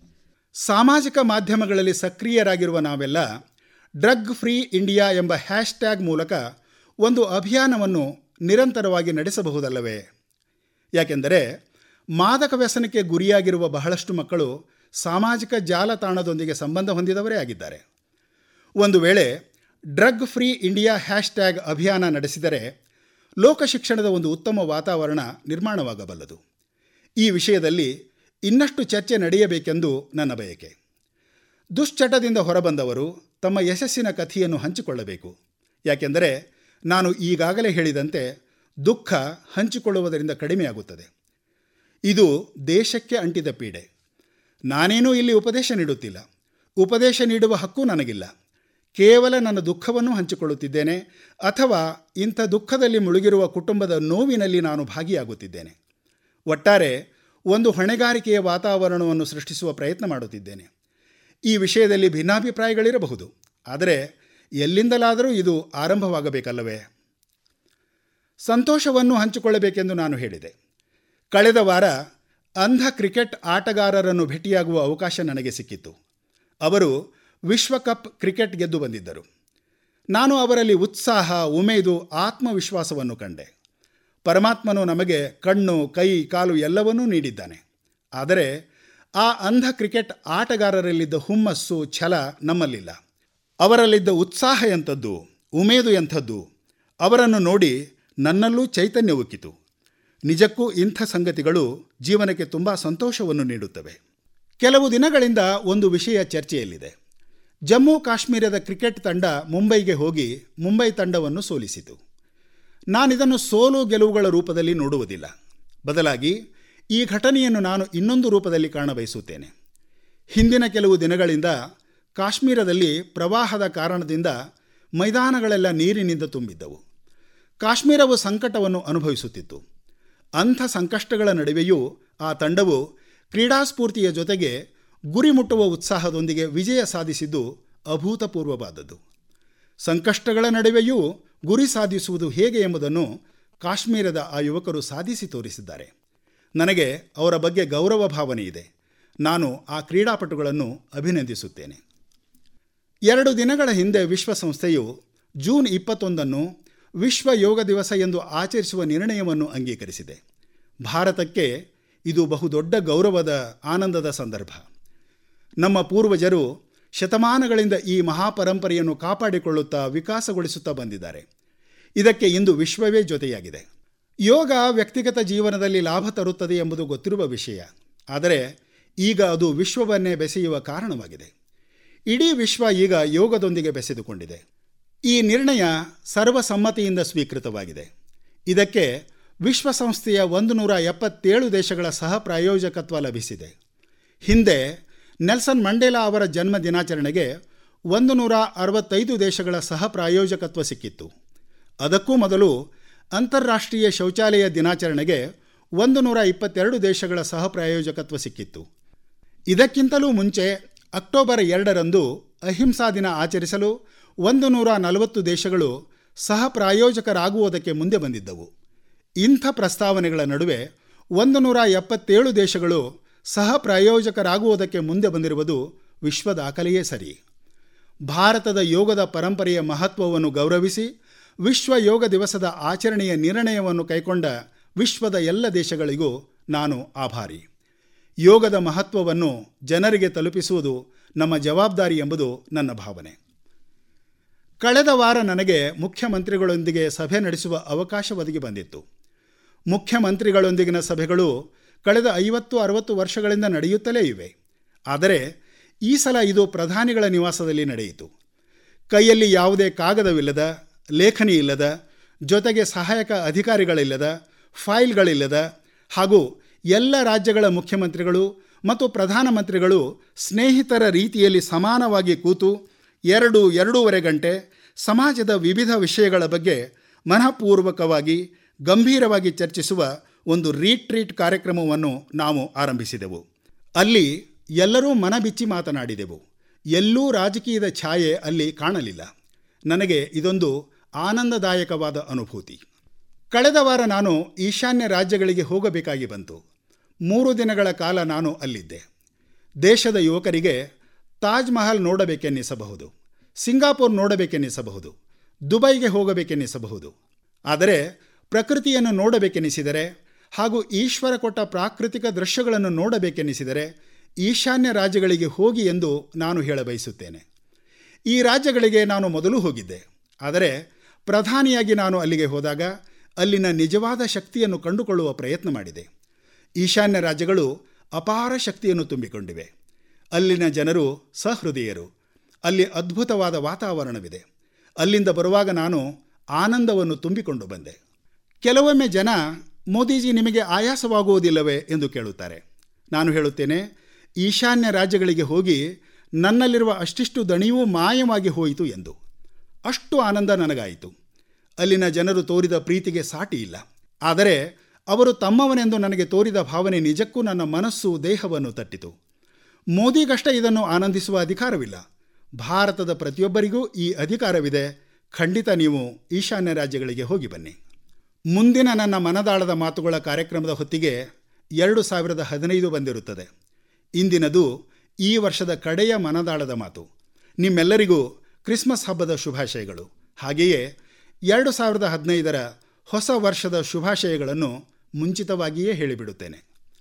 ಸಾಮಾಜಿಕ ಮಾಧ್ಯಮಗಳಲ್ಲಿ ಸಕ್ರಿಯರಾಗಿರುವ ನಾವೆಲ್ಲ ಡ್ರಗ್ ಫ್ರೀ ಇಂಡಿಯಾ ಎಂಬ ಹ್ಯಾಶ್ಟ್ಯಾಗ್ ಮೂಲಕ ಒಂದು ಅಭಿಯಾನವನ್ನು ನಿರಂತರವಾಗಿ ನಡೆಸಬಹುದಲ್ಲವೇ ಯಾಕೆಂದರೆ ಮಾದಕ ವ್ಯಸನಕ್ಕೆ ಗುರಿಯಾಗಿರುವ ಬಹಳಷ್ಟು ಮಕ್ಕಳು ಸಾಮಾಜಿಕ ಜಾಲತಾಣದೊಂದಿಗೆ ಸಂಬಂಧ ಹೊಂದಿದವರೇ ಆಗಿದ್ದಾರೆ ಒಂದು ವೇಳೆ ಡ್ರಗ್ ಫ್ರೀ ಇಂಡಿಯಾ ಹ್ಯಾಶ್ಟ್ಯಾಗ್ ಅಭಿಯಾನ ನಡೆಸಿದರೆ ಲೋಕ ಶಿಕ್ಷಣದ ಒಂದು ಉತ್ತಮ ವಾತಾವರಣ ನಿರ್ಮಾಣವಾಗಬಲ್ಲದು ಈ ವಿಷಯದಲ್ಲಿ ಇನ್ನಷ್ಟು ಚರ್ಚೆ ನಡೆಯಬೇಕೆಂದು ನನ್ನ ಬಯಕೆ ದುಶ್ಚಟದಿಂದ ಹೊರಬಂದವರು ತಮ್ಮ ಯಶಸ್ಸಿನ ಕಥೆಯನ್ನು ಹಂಚಿಕೊಳ್ಳಬೇಕು ಯಾಕೆಂದರೆ ನಾನು ಈಗಾಗಲೇ ಹೇಳಿದಂತೆ ದುಃಖ ಹಂಚಿಕೊಳ್ಳುವುದರಿಂದ ಕಡಿಮೆಯಾಗುತ್ತದೆ ಇದು ದೇಶಕ್ಕೆ ಅಂಟಿದ ಪೀಡೆ ನಾನೇನೂ ಇಲ್ಲಿ ಉಪದೇಶ ನೀಡುತ್ತಿಲ್ಲ ಉಪದೇಶ ನೀಡುವ ಹಕ್ಕು ನನಗಿಲ್ಲ ಕೇವಲ ನನ್ನ ದುಃಖವನ್ನು ಹಂಚಿಕೊಳ್ಳುತ್ತಿದ್ದೇನೆ ಅಥವಾ ಇಂಥ ದುಃಖದಲ್ಲಿ ಮುಳುಗಿರುವ ಕುಟುಂಬದ ನೋವಿನಲ್ಲಿ ನಾನು ಭಾಗಿಯಾಗುತ್ತಿದ್ದೇನೆ ಒಟ್ಟಾರೆ ಒಂದು ಹೊಣೆಗಾರಿಕೆಯ ವಾತಾವರಣವನ್ನು ಸೃಷ್ಟಿಸುವ ಪ್ರಯತ್ನ ಮಾಡುತ್ತಿದ್ದೇನೆ ಈ ವಿಷಯದಲ್ಲಿ ಭಿನ್ನಾಭಿಪ್ರಾಯಗಳಿರಬಹುದು ಆದರೆ ಎಲ್ಲಿಂದಲಾದರೂ ಇದು ಆರಂಭವಾಗಬೇಕಲ್ಲವೇ ಸಂತೋಷವನ್ನು ಹಂಚಿಕೊಳ್ಳಬೇಕೆಂದು ನಾನು ಹೇಳಿದೆ ಕಳೆದ ವಾರ ಅಂಧ ಕ್ರಿಕೆಟ್ ಆಟಗಾರರನ್ನು ಭೇಟಿಯಾಗುವ ಅವಕಾಶ ನನಗೆ ಸಿಕ್ಕಿತ್ತು ಅವರು ವಿಶ್ವಕಪ್ ಕ್ರಿಕೆಟ್ ಗೆದ್ದು ಬಂದಿದ್ದರು ನಾನು ಅವರಲ್ಲಿ ಉತ್ಸಾಹ ಉಮೇದು ಆತ್ಮವಿಶ್ವಾಸವನ್ನು ಕಂಡೆ ಪರಮಾತ್ಮನು ನಮಗೆ ಕಣ್ಣು ಕೈ ಕಾಲು ಎಲ್ಲವನ್ನೂ ನೀಡಿದ್ದಾನೆ ಆದರೆ ಆ ಅಂಧ ಕ್ರಿಕೆಟ್ ಆಟಗಾರರಲ್ಲಿದ್ದ ಹುಮ್ಮಸ್ಸು ಛಲ ನಮ್ಮಲ್ಲಿಲ್ಲ ಅವರಲ್ಲಿದ್ದ ಉತ್ಸಾಹ ಎಂಥದ್ದು ಉಮೇದು ಎಂಥದ್ದು ಅವರನ್ನು ನೋಡಿ ನನ್ನಲ್ಲೂ ಚೈತನ್ಯ ಉಕ್ಕಿತು ನಿಜಕ್ಕೂ ಇಂಥ ಸಂಗತಿಗಳು ಜೀವನಕ್ಕೆ ತುಂಬ ಸಂತೋಷವನ್ನು ನೀಡುತ್ತವೆ ಕೆಲವು ದಿನಗಳಿಂದ ಒಂದು ವಿಷಯ ಚರ್ಚೆಯಲ್ಲಿದೆ ಜಮ್ಮು ಕಾಶ್ಮೀರದ ಕ್ರಿಕೆಟ್ ತಂಡ ಮುಂಬೈಗೆ ಹೋಗಿ ಮುಂಬೈ ತಂಡವನ್ನು ಸೋಲಿಸಿತು ನಾನಿದನ್ನು ಸೋಲು ಗೆಲುವುಗಳ ರೂಪದಲ್ಲಿ ನೋಡುವುದಿಲ್ಲ ಬದಲಾಗಿ ಈ ಘಟನೆಯನ್ನು ನಾನು ಇನ್ನೊಂದು ರೂಪದಲ್ಲಿ ಕಾಣಬಯಸುತ್ತೇನೆ ಹಿಂದಿನ ಕೆಲವು ದಿನಗಳಿಂದ ಕಾಶ್ಮೀರದಲ್ಲಿ ಪ್ರವಾಹದ ಕಾರಣದಿಂದ ಮೈದಾನಗಳೆಲ್ಲ ನೀರಿನಿಂದ ತುಂಬಿದ್ದವು ಕಾಶ್ಮೀರವು ಸಂಕಟವನ್ನು ಅನುಭವಿಸುತ್ತಿತ್ತು ಅಂಥ ಸಂಕಷ್ಟಗಳ ನಡುವೆಯೂ ಆ ತಂಡವು ಕ್ರೀಡಾಸ್ಫೂರ್ತಿಯ ಜೊತೆಗೆ ಗುರಿ ಮುಟ್ಟುವ ಉತ್ಸಾಹದೊಂದಿಗೆ ವಿಜಯ ಸಾಧಿಸಿದ್ದು ಅಭೂತಪೂರ್ವವಾದದ್ದು ಸಂಕಷ್ಟಗಳ ನಡುವೆಯೂ ಗುರಿ ಸಾಧಿಸುವುದು ಹೇಗೆ ಎಂಬುದನ್ನು ಕಾಶ್ಮೀರದ ಆ ಯುವಕರು ಸಾಧಿಸಿ ತೋರಿಸಿದ್ದಾರೆ ನನಗೆ ಅವರ ಬಗ್ಗೆ ಗೌರವ ಭಾವನೆ ಇದೆ ನಾನು ಆ ಕ್ರೀಡಾಪಟುಗಳನ್ನು ಅಭಿನಂದಿಸುತ್ತೇನೆ ಎರಡು ದಿನಗಳ ಹಿಂದೆ ವಿಶ್ವಸಂಸ್ಥೆಯು ಜೂನ್ ಇಪ್ಪತ್ತೊಂದನ್ನು ವಿಶ್ವ ಯೋಗ ದಿವಸ ಎಂದು ಆಚರಿಸುವ ನಿರ್ಣಯವನ್ನು ಅಂಗೀಕರಿಸಿದೆ ಭಾರತಕ್ಕೆ ಇದು ಬಹುದೊಡ್ಡ ಗೌರವದ ಆನಂದದ ಸಂದರ್ಭ ನಮ್ಮ ಪೂರ್ವಜರು ಶತಮಾನಗಳಿಂದ ಈ ಮಹಾಪರಂಪರೆಯನ್ನು ಕಾಪಾಡಿಕೊಳ್ಳುತ್ತಾ ವಿಕಾಸಗೊಳಿಸುತ್ತಾ ಬಂದಿದ್ದಾರೆ ಇದಕ್ಕೆ ಇಂದು ವಿಶ್ವವೇ ಜೊತೆಯಾಗಿದೆ ಯೋಗ ವ್ಯಕ್ತಿಗತ ಜೀವನದಲ್ಲಿ ಲಾಭ ತರುತ್ತದೆ ಎಂಬುದು ಗೊತ್ತಿರುವ ವಿಷಯ ಆದರೆ ಈಗ ಅದು ವಿಶ್ವವನ್ನೇ ಬೆಸೆಯುವ ಕಾರಣವಾಗಿದೆ ಇಡೀ ವಿಶ್ವ ಈಗ ಯೋಗದೊಂದಿಗೆ ಬೆಸೆದುಕೊಂಡಿದೆ ಈ ನಿರ್ಣಯ ಸರ್ವಸಮ್ಮತಿಯಿಂದ ಸ್ವೀಕೃತವಾಗಿದೆ ಇದಕ್ಕೆ ವಿಶ್ವಸಂಸ್ಥೆಯ ಒಂದು ನೂರ ಎಪ್ಪತ್ತೇಳು ದೇಶಗಳ ಸಹ ಪ್ರಾಯೋಜಕತ್ವ ಲಭಿಸಿದೆ ಹಿಂದೆ ನೆಲ್ಸನ್ ಮಂಡೇಲಾ ಅವರ ಜನ್ಮ ದಿನಾಚರಣೆಗೆ ಒಂದು ನೂರ ಅರವತ್ತೈದು ದೇಶಗಳ ಸಹ ಪ್ರಾಯೋಜಕತ್ವ ಸಿಕ್ಕಿತ್ತು ಅದಕ್ಕೂ ಮೊದಲು ಅಂತಾರಾಷ್ಟ್ರೀಯ ಶೌಚಾಲಯ ದಿನಾಚರಣೆಗೆ ಒಂದು ನೂರ ಇಪ್ಪತ್ತೆರಡು ದೇಶಗಳ ಸಹ ಪ್ರಾಯೋಜಕತ್ವ ಸಿಕ್ಕಿತ್ತು ಇದಕ್ಕಿಂತಲೂ ಮುಂಚೆ ಅಕ್ಟೋಬರ್ ಎರಡರಂದು ಅಹಿಂಸಾ ದಿನ ಆಚರಿಸಲು ಒಂದು ನೂರ ನಲವತ್ತು ದೇಶಗಳು ಸಹ ಪ್ರಾಯೋಜಕರಾಗುವುದಕ್ಕೆ ಮುಂದೆ ಬಂದಿದ್ದವು ಇಂಥ ಪ್ರಸ್ತಾವನೆಗಳ ನಡುವೆ ಒಂದು ನೂರ ಎಪ್ಪತ್ತೇಳು ದೇಶಗಳು ಸಹ ಪ್ರಾಯೋಜಕರಾಗುವುದಕ್ಕೆ ಮುಂದೆ ಬಂದಿರುವುದು ವಿಶ್ವ ದಾಖಲೆಯೇ ಸರಿ ಭಾರತದ ಯೋಗದ ಪರಂಪರೆಯ ಮಹತ್ವವನ್ನು ಗೌರವಿಸಿ ವಿಶ್ವ ಯೋಗ ದಿವಸದ ಆಚರಣೆಯ ನಿರ್ಣಯವನ್ನು ಕೈಗೊಂಡ ವಿಶ್ವದ ಎಲ್ಲ ದೇಶಗಳಿಗೂ ನಾನು ಆಭಾರಿ ಯೋಗದ ಮಹತ್ವವನ್ನು ಜನರಿಗೆ ತಲುಪಿಸುವುದು ನಮ್ಮ ಜವಾಬ್ದಾರಿ ಎಂಬುದು ನನ್ನ ಭಾವನೆ ಕಳೆದ ವಾರ ನನಗೆ ಮುಖ್ಯಮಂತ್ರಿಗಳೊಂದಿಗೆ ಸಭೆ ನಡೆಸುವ ಅವಕಾಶ ಒದಗಿ ಬಂದಿತ್ತು ಮುಖ್ಯಮಂತ್ರಿಗಳೊಂದಿಗಿನ ಸಭೆಗಳು ಕಳೆದ ಐವತ್ತು ಅರವತ್ತು ವರ್ಷಗಳಿಂದ ನಡೆಯುತ್ತಲೇ ಇವೆ ಆದರೆ ಈ ಸಲ ಇದು ಪ್ರಧಾನಿಗಳ ನಿವಾಸದಲ್ಲಿ ನಡೆಯಿತು ಕೈಯಲ್ಲಿ ಯಾವುದೇ ಕಾಗದವಿಲ್ಲದ ಲೇಖನಿ ಇಲ್ಲದ ಜೊತೆಗೆ ಸಹಾಯಕ ಅಧಿಕಾರಿಗಳಿಲ್ಲದ ಫೈಲ್ಗಳಿಲ್ಲದ ಹಾಗೂ ಎಲ್ಲ ರಾಜ್ಯಗಳ ಮುಖ್ಯಮಂತ್ರಿಗಳು ಮತ್ತು ಪ್ರಧಾನಮಂತ್ರಿಗಳು ಸ್ನೇಹಿತರ ರೀತಿಯಲ್ಲಿ ಸಮಾನವಾಗಿ ಕೂತು ಎರಡು ಎರಡೂವರೆ ಗಂಟೆ ಸಮಾಜದ ವಿವಿಧ ವಿಷಯಗಳ ಬಗ್ಗೆ ಮನಃಪೂರ್ವಕವಾಗಿ ಗಂಭೀರವಾಗಿ ಚರ್ಚಿಸುವ ಒಂದು ರೀಟ್ರೀಟ್ ಕಾರ್ಯಕ್ರಮವನ್ನು ನಾವು ಆರಂಭಿಸಿದೆವು ಅಲ್ಲಿ ಎಲ್ಲರೂ ಮನಬಿಚ್ಚಿ ಮಾತನಾಡಿದೆವು ಎಲ್ಲೂ ರಾಜಕೀಯದ ಛಾಯೆ ಅಲ್ಲಿ ಕಾಣಲಿಲ್ಲ ನನಗೆ ಇದೊಂದು ಆನಂದದಾಯಕವಾದ ಅನುಭೂತಿ ಕಳೆದ ವಾರ ನಾನು ಈಶಾನ್ಯ ರಾಜ್ಯಗಳಿಗೆ ಹೋಗಬೇಕಾಗಿ ಬಂತು ಮೂರು ದಿನಗಳ ಕಾಲ ನಾನು ಅಲ್ಲಿದ್ದೆ ದೇಶದ ಯುವಕರಿಗೆ ತಾಜ್ ಮಹಲ್ ನೋಡಬೇಕೆನ್ನಿಸಬಹುದು ಸಿಂಗಾಪುರ್ ನೋಡಬೇಕೆನ್ನಿಸಬಹುದು ದುಬೈಗೆ ಹೋಗಬೇಕೆನ್ನಿಸಬಹುದು ಆದರೆ ಪ್ರಕೃತಿಯನ್ನು ನೋಡಬೇಕೆನ್ನಿಸಿದರೆ ಹಾಗೂ ಈಶ್ವರ ಕೊಟ್ಟ ಪ್ರಾಕೃತಿಕ ದೃಶ್ಯಗಳನ್ನು ನೋಡಬೇಕೆನ್ನಿಸಿದರೆ ಈಶಾನ್ಯ ರಾಜ್ಯಗಳಿಗೆ ಹೋಗಿ ಎಂದು ನಾನು ಹೇಳಬಯಸುತ್ತೇನೆ ಈ ರಾಜ್ಯಗಳಿಗೆ ನಾನು ಮೊದಲು ಹೋಗಿದ್ದೆ ಆದರೆ ಪ್ರಧಾನಿಯಾಗಿ ನಾನು ಅಲ್ಲಿಗೆ ಹೋದಾಗ ಅಲ್ಲಿನ ನಿಜವಾದ ಶಕ್ತಿಯನ್ನು ಕಂಡುಕೊಳ್ಳುವ ಪ್ರಯತ್ನ ಮಾಡಿದೆ ಈಶಾನ್ಯ ರಾಜ್ಯಗಳು ಅಪಾರ ಶಕ್ತಿಯನ್ನು ತುಂಬಿಕೊಂಡಿವೆ ಅಲ್ಲಿನ ಜನರು ಸಹೃದಯರು ಅಲ್ಲಿ ಅದ್ಭುತವಾದ ವಾತಾವರಣವಿದೆ ಅಲ್ಲಿಂದ ಬರುವಾಗ ನಾನು ಆನಂದವನ್ನು ತುಂಬಿಕೊಂಡು ಬಂದೆ ಕೆಲವೊಮ್ಮೆ ಜನ ಮೋದಿಜಿ ನಿಮಗೆ ಆಯಾಸವಾಗುವುದಿಲ್ಲವೇ ಎಂದು ಕೇಳುತ್ತಾರೆ ನಾನು ಹೇಳುತ್ತೇನೆ ಈಶಾನ್ಯ ರಾಜ್ಯಗಳಿಗೆ ಹೋಗಿ ನನ್ನಲ್ಲಿರುವ ಅಷ್ಟಿಷ್ಟು ದಣಿಯೂ ಮಾಯವಾಗಿ ಹೋಯಿತು ಎಂದು ಅಷ್ಟು ಆನಂದ ನನಗಾಯಿತು ಅಲ್ಲಿನ ಜನರು ತೋರಿದ ಪ್ರೀತಿಗೆ ಸಾಟಿ ಇಲ್ಲ ಆದರೆ ಅವರು ತಮ್ಮವನೆಂದು ನನಗೆ ತೋರಿದ ಭಾವನೆ ನಿಜಕ್ಕೂ ನನ್ನ ಮನಸ್ಸು ದೇಹವನ್ನು ತಟ್ಟಿತು ಮೋದಿಗಷ್ಟೇ ಇದನ್ನು ಆನಂದಿಸುವ ಅಧಿಕಾರವಿಲ್ಲ ಭಾರತದ ಪ್ರತಿಯೊಬ್ಬರಿಗೂ ಈ ಅಧಿಕಾರವಿದೆ ಖಂಡಿತ ನೀವು ಈಶಾನ್ಯ ರಾಜ್ಯಗಳಿಗೆ ಹೋಗಿ ಬನ್ನಿ ಮುಂದಿನ ನನ್ನ ಮನದಾಳದ ಮಾತುಗಳ ಕಾರ್ಯಕ್ರಮದ ಹೊತ್ತಿಗೆ ಎರಡು ಸಾವಿರದ ಹದಿನೈದು ಬಂದಿರುತ್ತದೆ ಇಂದಿನದು ಈ ವರ್ಷದ ಕಡೆಯ ಮನದಾಳದ ಮಾತು ನಿಮ್ಮೆಲ್ಲರಿಗೂ ಕ್ರಿಸ್ಮಸ್ ಹಬ್ಬದ ಶುಭಾಶಯಗಳು ಹಾಗೆಯೇ ಎರಡು ಸಾವಿರದ ಹದಿನೈದರ ಹೊಸ ವರ್ಷದ ಶುಭಾಶಯಗಳನ್ನು ಮುಂಚಿತವಾಗಿಯೇ ಹೇಳಿಬಿಡುತ್ತೇನೆ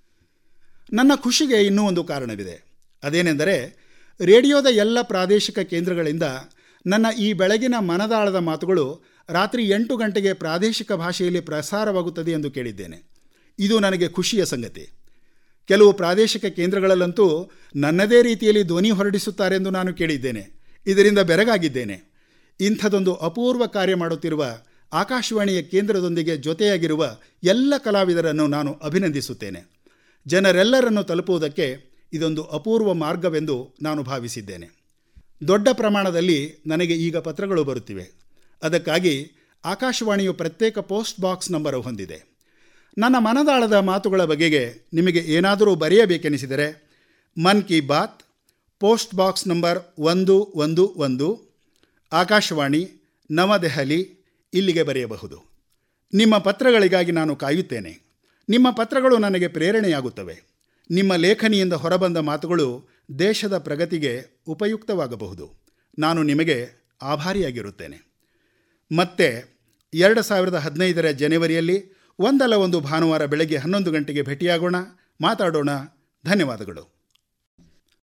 ನನ್ನ ಖುಷಿಗೆ ಇನ್ನೂ ಒಂದು ಕಾರಣವಿದೆ ಅದೇನೆಂದರೆ ರೇಡಿಯೋದ ಎಲ್ಲ ಪ್ರಾದೇಶಿಕ ಕೇಂದ್ರಗಳಿಂದ ನನ್ನ ಈ ಬೆಳಗಿನ ಮನದಾಳದ ಮಾತುಗಳು ರಾತ್ರಿ ಎಂಟು ಗಂಟೆಗೆ ಪ್ರಾದೇಶಿಕ ಭಾಷೆಯಲ್ಲಿ ಪ್ರಸಾರವಾಗುತ್ತದೆ ಎಂದು ಕೇಳಿದ್ದೇನೆ ಇದು ನನಗೆ ಖುಷಿಯ ಸಂಗತಿ ಕೆಲವು ಪ್ರಾದೇಶಿಕ ಕೇಂದ್ರಗಳಲ್ಲಂತೂ ನನ್ನದೇ ರೀತಿಯಲ್ಲಿ ಧ್ವನಿ ಹೊರಡಿಸುತ್ತಾರೆಂದು ನಾನು ಕೇಳಿದ್ದೇನೆ ಇದರಿಂದ ಬೆರಗಾಗಿದ್ದೇನೆ ಇಂಥದೊಂದು ಅಪೂರ್ವ ಕಾರ್ಯ ಮಾಡುತ್ತಿರುವ ಆಕಾಶವಾಣಿಯ ಕೇಂದ್ರದೊಂದಿಗೆ ಜೊತೆಯಾಗಿರುವ ಎಲ್ಲ ಕಲಾವಿದರನ್ನು ನಾನು ಅಭಿನಂದಿಸುತ್ತೇನೆ ಜನರೆಲ್ಲರನ್ನು ತಲುಪುವುದಕ್ಕೆ ಇದೊಂದು ಅಪೂರ್ವ ಮಾರ್ಗವೆಂದು ನಾನು ಭಾವಿಸಿದ್ದೇನೆ ದೊಡ್ಡ ಪ್ರಮಾಣದಲ್ಲಿ ನನಗೆ ಈಗ ಪತ್ರಗಳು ಬರುತ್ತಿವೆ ಅದಕ್ಕಾಗಿ ಆಕಾಶವಾಣಿಯು ಪ್ರತ್ಯೇಕ ಪೋಸ್ಟ್ ಬಾಕ್ಸ್ ನಂಬರ್ ಹೊಂದಿದೆ ನನ್ನ ಮನದಾಳದ ಮಾತುಗಳ ಬಗೆಗೆ ನಿಮಗೆ ಏನಾದರೂ ಬರೆಯಬೇಕೆನಿಸಿದರೆ Mann Ki Baat post box number ಒಂದು ಒಂದು ಒಂದು ಆಕಾಶವಾಣಿ ನವದೆಹಲಿ ಇಲ್ಲಿಗೆ ಬರೆಯಬಹುದು ನಿಮ್ಮ ಪತ್ರಗಳಿಗಾಗಿ ನಾನು ಕಾಯುತ್ತೇನೆ ನಿಮ್ಮ ಪತ್ರಗಳು ನನಗೆ ಪ್ರೇರಣೆಯಾಗುತ್ತವೆ ನಿಮ್ಮ ಲೇಖನಿಯಿಂದ ಹೊರಬಂದ ಮಾತುಗಳು ದೇಶದ ಪ್ರಗತಿಗೆ ಉಪಯುಕ್ತವಾಗಬಹುದು ನಾನು ನಿಮಗೆ ಆಭಾರಿಯಾಗಿರುತ್ತೇನೆ ಮತ್ತೆ ಎರಡು ಸಾವಿರದ ಹದಿನೈದರ ಜನವರಿಯಲ್ಲಿ ಒಂದಲ್ಲ ಒಂದು ಭಾನುವಾರ ಬೆಳಗ್ಗೆ ಹನ್ನೊಂದು ಗಂಟೆಗೆ ಭೇಟಿಯಾಗೋಣ ಮಾತಾಡೋಣ ಧನ್ಯವಾದಗಳು